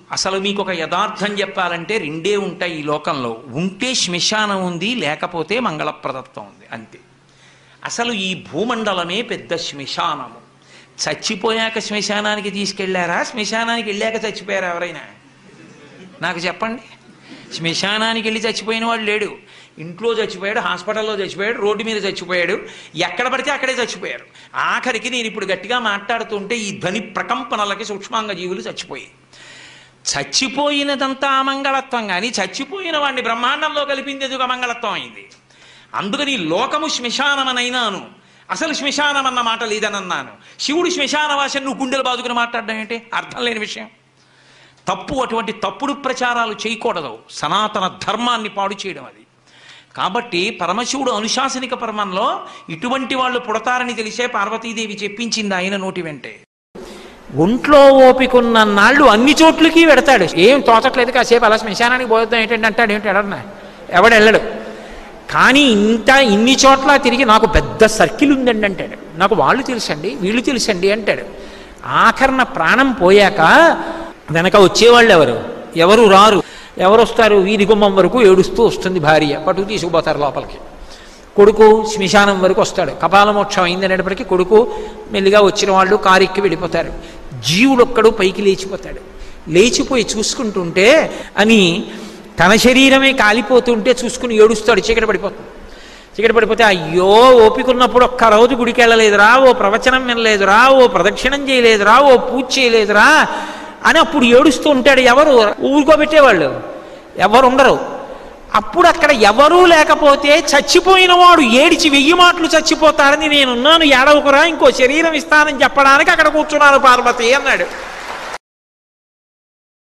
అసలు మీకు ఒక యథార్థం చెప్పాలంటే రెండే ఉంటాయి ఈ లోకంలో ఉంటే శ్మశానం ఉంది లేకపోతే మంగళప్రదత్వం ఉంది అంతే అసలు ఈ భూమండలమే పెద్ద శ్మశానము చచ్చిపోయాక శ్మశానానికి తీసుకెళ్లారా శ్మశానానికి వెళ్ళాక చచ్చిపోయారా ఎవరైనా నాకు చెప్పండి శ్మశానానికి వెళ్ళి చచ్చిపోయిన వాడు లేడు ఇంట్లో చచ్చిపోయాడు హాస్పిటల్లో చచ్చిపోయాడు రోడ్డు మీద చచ్చిపోయాడు ఎక్కడ పడితే అక్కడే చచ్చిపోయారు ఆఖరికి నేను ఇప్పుడు గట్టిగా మాట్లాడుతుంటే ఈ ధ్వని ప్రకంపనలకి సూక్ష్మాంగ జీవులు చచ్చిపోయాయి చచ్చిపోయినదంతా అమంగళత్వం కానీ చచ్చిపోయిన వాడిని బ్రహ్మాండంలో కలిపింది ఎదుగు అమంగళత్వం అయింది అందుకని లోకము శ్మశానమనైనాను అసలు శ్మశానం అన్న మాట లేదనన్నాను శివుడు శ్మశానవాసం నువ్వు గుండెలు బాదుకుని మాట్లాడడం ఏంటి అర్థం లేని విషయం తప్పు అటువంటి తప్పుడు ప్రచారాలు చేయకూడదు సనాతన ధర్మాన్ని పాడు చేయడం అది కాబట్టి పరమశివుడు అనుశాసనిక పరమంలో ఇటువంటి వాళ్ళు పుడతారని తెలిసే పార్వతీదేవి చెప్పించింది ఆయన నోటి వెంటే ఒంట్లో ఓపికన్న నాళ్ళు అన్ని చోట్లకి పెడతాడు ఏం తోచట్లేదు కాసేపు అలా శ్మశానానికి పోద్దాం ఏంటంటే అంటాడు ఏంటి ఎవడన్నా ఎవడు వెళ్ళడు కానీ ఇంత ఇన్ని చోట్ల తిరిగి నాకు పెద్ద సర్కిల్ ఉందండి అంటాడు నాకు వాళ్ళు తెలుసండి వీళ్ళు తెలుసండి అంటాడు ఆఖరణ ప్రాణం పోయాక వెనక వచ్చేవాళ్ళు ఎవరు ఎవరు రారు ఎవరు వస్తారు వీధి గుమ్మం వరకు ఏడుస్తూ వస్తుంది భార్య పట్టుకు తీసుకుపోతారు లోపలికి కొడుకు శ్మశానం వరకు వస్తాడు కపాలమోక్షం అయింది అనేటప్పటికీ కొడుకు మెల్లిగా వచ్చిన వాళ్ళు కారెక్కి వెళ్ళిపోతారు జీవుడొక్కడు పైకి లేచిపోతాడు లేచిపోయి చూసుకుంటుంటే అని తన శరీరమే కాలిపోతుంటే చూసుకుని ఏడుస్తాడు చీకటి పడిపోతుంది చీకటి పడిపోతే అయ్యో ఓపికన్నప్పుడు ఒక్క రోజు గుడికి వెళ్ళలేదురా ఓ ప్రవచనం వినలేదురా ఓ ప్రదక్షిణం చేయలేదురా ఓ పూజ చేయలేదురా అని అప్పుడు ఏడుస్తూ ఉంటాడు ఎవరు ఊరుకోబెట్టేవాళ్ళు ఎవరు ఉండరు అప్పుడు అక్కడ ఎవరూ లేకపోతే చచ్చిపోయిన వాడు ఏడిచి వెయ్యి మాటలు చచ్చిపోతాడని నేనున్నాను ఏడవకురా ఇంకో శరీరం ఇస్తానని చెప్పడానికి అక్కడ కూర్చున్నాను పార్వతి అన్నాడు